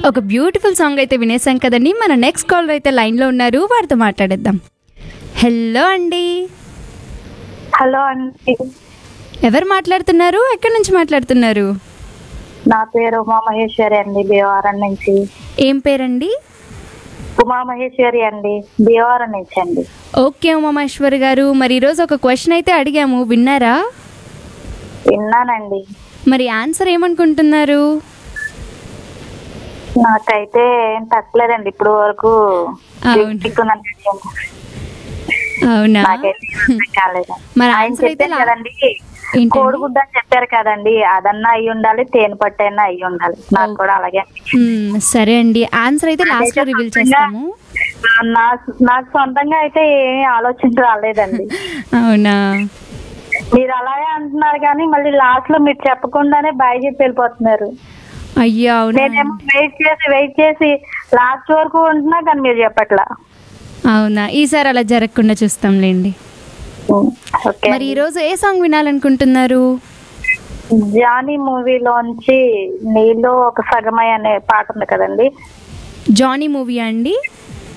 ఒక beautiful song అయితే వినేసాం కదండి మన నెక్స్ట్ కాలర్ అయితే లైన్లో ఉన్నారు వారితో మాట్లాడేద్దాం హలో అండి హలో అండి ఎవరు మాట్లాడుతున్నారు ఎక్కడి నుంచి మాట్లాడుతున్నారు నా పేరు ఉమా మహేశ్వరి అండి భీమవరం నుంచి ఏం పేరండి ఉమా మహేశ్వరి అండి భీమవరం నుంచి అండి ఓకే ఉమామేశ్వర్ గారు మరి ఈరోజు ఒక క్వశ్చన్ అయితే అడిగాము విన్నారా విన్నానండి మరి ఆన్సర్ ఏమనుకుంటున్నారు నాకైతే ఏం తగ్గలేదండి ఇప్పుడు వరకు అవును. దిక్కున్నాను. అవునా నాకైతే అర్థం కాలేదు మరి ఆయన ఆన్సర్ అయితే చెప్పారు లా- కదండి ఏంటండి? కోడిగుడ్డ అని చెప్పారు కదండి అదన్నా అయి ఉండాలి తేనె పట్టు అయినా అయి ఉండాలి నాకు కూడా అలాగే అనిపించింది. మ్మ్, సరే అండి ఆన్సర్ అయితే లాస్ట్ లో రివీల్ చేస్తాము నాకు నాకు సొంతంగా అయితే ఏమీ ఆలోచన రాలేదండి అవునా మీరు అలాగే అంటున్నారు కానీ మళ్ళీ లాస్ట్ లో మీరు చెప్పకుండానే బాయ్ చెప్పి వెళ్ళిపోతున్నారు అయ్యో అవునా నేనేమో వెయిట్ చేసి వెయిట్ చేసి లాస్ట్ వరకు ఉంటున్నా కానీ మీరు చెప్పట్లా అవునా ఈసారి అలా జరగకుండా చూస్తాంలేండి ఓకే మరి ఈరోజు ఏ సాంగ్ వినాలనుకుంటున్నారు జానీ మూవీలోంచి నీలో ఒక సగమై అనే పాట ఉంది కదండి జానీ మూవీ అండి